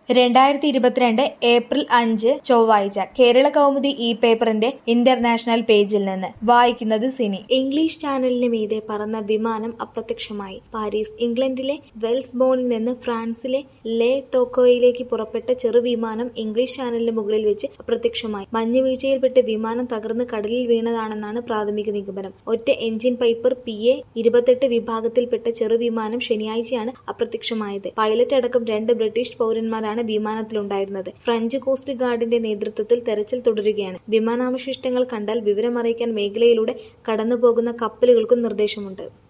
രണ്ടായിരത്തി ഇരുപത്തിരണ്ട് ഏപ്രിൽ അഞ്ച് ചൊവ്വാഴ്ച കേരള കൗമുദി ഈ പേപ്പറിന്റെ ഇന്റർനാഷണൽ പേജിൽ നിന്ന് വായിക്കുന്നത് സിനി ഇംഗ്ലീഷ് ചാനലിന് മീതെ പറന്ന വിമാനം അപ്രത്യക്ഷമായി പാരീസ് ഇംഗ്ലണ്ടിലെ വെൽസ്ബോണിൽ നിന്ന് ഫ്രാൻസിലെ ലേ ടോക്കോയിലേക്ക് പുറപ്പെട്ട ചെറുവിമാനം ഇംഗ്ലീഷ് ചാനലിന് മുകളിൽ വെച്ച് അപ്രത്യക്ഷമായി മഞ്ഞുവീഴ്ചയിൽപ്പെട്ട് വിമാനം തകർന്ന് കടലിൽ വീണതാണെന്നാണ് പ്രാഥമിക നിഗമനം ഒറ്റ എഞ്ചിൻ പൈപ്പർ പി എ ഇരുപത്തെട്ട് വിഭാഗത്തിൽപ്പെട്ട ചെറുവിമാനം ശനിയാഴ്ചയാണ് അപ്രത്യക്ഷമായത് പൈലറ്റ് അടക്കം രണ്ട് ബ്രിട്ടീഷ് പൗരന്മാരാണ് വിമാനത്തിലുണ്ടായിരുന്നത് ഫ്രഞ്ച് കോസ്റ്റ് ഗാർഡിന്റെ നേതൃത്വത്തിൽ തെരച്ചിൽ തുടരുകയാണ് വിമാനാവശിഷ്ടങ്ങൾ കണ്ടാൽ വിവരമറിയിക്കാൻ മേഖലയിലൂടെ കടന്നുപോകുന്ന കപ്പലുകൾക്കും നിർദ്ദേശമുണ്ട്